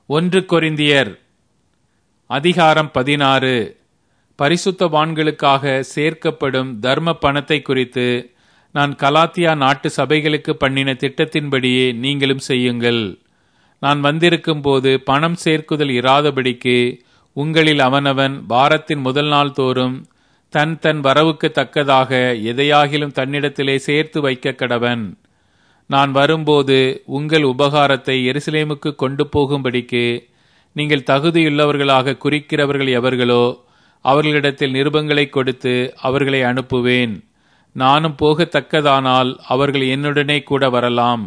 ஒன்று கொரிந்தியர் அதிகாரம் பதினாறு பரிசுத்தவான்களுக்காக சேர்க்கப்படும் தர்ம பணத்தை குறித்து நான் கலாத்தியா நாட்டு சபைகளுக்கு பண்ணின திட்டத்தின்படியே நீங்களும் செய்யுங்கள் நான் வந்திருக்கும் போது பணம் சேர்க்குதல் இராதபடிக்கு உங்களில் அவனவன் வாரத்தின் முதல் நாள் தோறும் தன் தன் வரவுக்கு தக்கதாக எதையாகிலும் தன்னிடத்திலே சேர்த்து வைக்க கடவன் நான் வரும்போது உங்கள் உபகாரத்தை எருசலேமுக்கு கொண்டு போகும்படிக்கு நீங்கள் தகுதியுள்ளவர்களாக குறிக்கிறவர்கள் எவர்களோ அவர்களிடத்தில் நிருபங்களை கொடுத்து அவர்களை அனுப்புவேன் நானும் போகத்தக்கதானால் அவர்கள் என்னுடனே கூட வரலாம்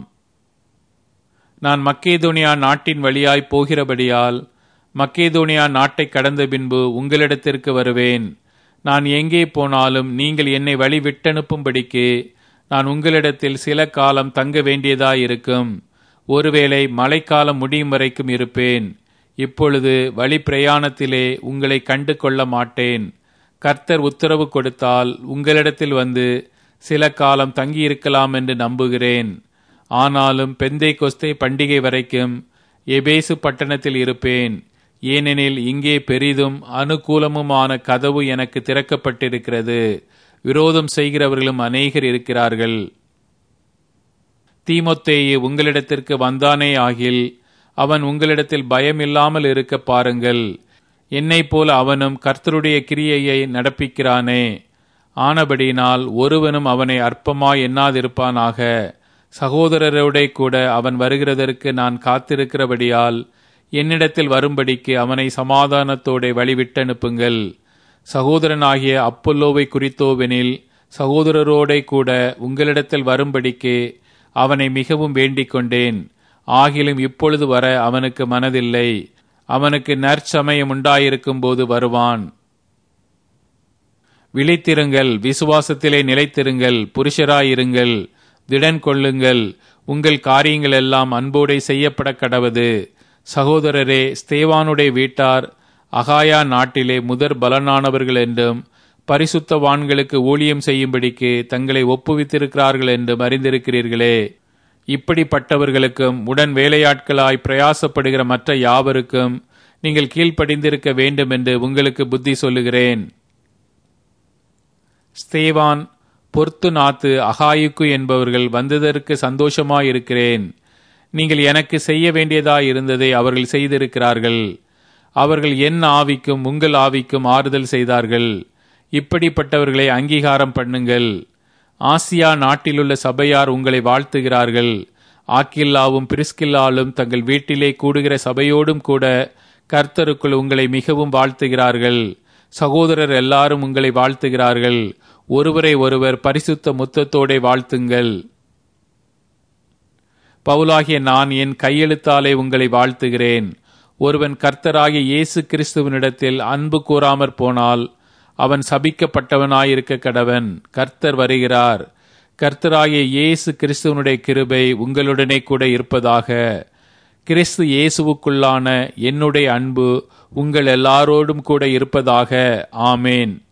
நான் மக்கேதோனியா நாட்டின் வழியாய் போகிறபடியால் மக்கேதோனியா நாட்டை கடந்த பின்பு உங்களிடத்திற்கு வருவேன் நான் எங்கே போனாலும் நீங்கள் என்னை வழி விட்டனுப்பும்படிக்கு நான் உங்களிடத்தில் சில காலம் தங்க வேண்டியதாயிருக்கும் ஒருவேளை மழைக்காலம் முடியும் வரைக்கும் இருப்பேன் இப்பொழுது வழி பிரயாணத்திலே உங்களை கண்டு கொள்ள மாட்டேன் கர்த்தர் உத்தரவு கொடுத்தால் உங்களிடத்தில் வந்து சில காலம் தங்கியிருக்கலாம் என்று நம்புகிறேன் ஆனாலும் பெந்தை கொஸ்தை பண்டிகை வரைக்கும் எபேசு பட்டணத்தில் இருப்பேன் ஏனெனில் இங்கே பெரிதும் அனுகூலமுமான கதவு எனக்கு திறக்கப்பட்டிருக்கிறது விரோதம் செய்கிறவர்களும் அநேகர் இருக்கிறார்கள் தீமொத்தேயு உங்களிடத்திற்கு வந்தானே ஆகில் அவன் உங்களிடத்தில் பயமில்லாமல் இருக்க பாருங்கள் என்னை போல அவனும் கர்த்தருடைய கிரியையை நடப்பிக்கிறானே ஆனபடியினால் ஒருவனும் அவனை அற்பமாய் எண்ணாதிருப்பானாக சகோதரரோட கூட அவன் வருகிறதற்கு நான் காத்திருக்கிறபடியால் என்னிடத்தில் வரும்படிக்கு அவனை சமாதானத்தோட வழிவிட்டனுப்புங்கள் சகோதரனாகிய அப்பல்லோவை குறித்தோவெனில் சகோதரரோட கூட உங்களிடத்தில் வரும்படிக்கு அவனை மிகவும் வேண்டிக் கொண்டேன் ஆகிலும் இப்பொழுது வர அவனுக்கு மனதில்லை அவனுக்கு நற்சமயம் உண்டாயிருக்கும் போது வருவான் விழித்திருங்கள் விசுவாசத்திலே நிலைத்திருங்கள் புருஷராயிருங்கள் திடன் கொள்ளுங்கள் உங்கள் காரியங்கள் எல்லாம் அன்போடே செய்யப்பட கடவது சகோதரரே ஸ்தேவானுடைய வீட்டார் அகாயா நாட்டிலே முதற் பலனானவர்கள் என்றும் பரிசுத்தவான்களுக்கு ஊழியம் செய்யும்படிக்கு தங்களை ஒப்புவித்திருக்கிறார்கள் என்றும் அறிந்திருக்கிறீர்களே இப்படிப்பட்டவர்களுக்கும் உடன் வேலையாட்களாய் பிரயாசப்படுகிற மற்ற யாவருக்கும் நீங்கள் கீழ்ப்படிந்திருக்க வேண்டும் என்று உங்களுக்கு புத்தி சொல்லுகிறேன் ஸ்தேவான் பொர்த்து நாத்து அகாயுக்கு என்பவர்கள் வந்ததற்கு சந்தோஷமாயிருக்கிறேன் நீங்கள் எனக்கு செய்ய வேண்டியதாயிருந்ததை அவர்கள் செய்திருக்கிறார்கள் அவர்கள் என் ஆவிக்கும் உங்கள் ஆவிக்கும் ஆறுதல் செய்தார்கள் இப்படிப்பட்டவர்களை அங்கீகாரம் பண்ணுங்கள் ஆசியா நாட்டிலுள்ள சபையார் உங்களை வாழ்த்துகிறார்கள் ஆக்கில்லாவும் பிரிஸ்கில்லாலும் தங்கள் வீட்டிலே கூடுகிற சபையோடும் கூட கர்த்தருக்குள் உங்களை மிகவும் வாழ்த்துகிறார்கள் சகோதரர் எல்லாரும் உங்களை வாழ்த்துகிறார்கள் ஒருவரை ஒருவர் பரிசுத்த முத்தத்தோടെ வாழ்த்துங்கள் பவுலாகிய நான் என் கையெழுத்தாலே உங்களை வாழ்த்துகிறேன் ஒருவன் கர்த்தராகிய இயேசு கிறிஸ்துவனிடத்தில் அன்பு கூறாமற் போனால் அவன் சபிக்கப்பட்டவனாயிருக்க கடவன் கர்த்தர் வருகிறார் கர்த்தராகிய இயேசு கிறிஸ்துவனுடைய கிருபை உங்களுடனே கூட இருப்பதாக கிறிஸ்து இயேசுவுக்குள்ளான என்னுடைய அன்பு உங்கள் எல்லாரோடும் கூட இருப்பதாக ஆமேன்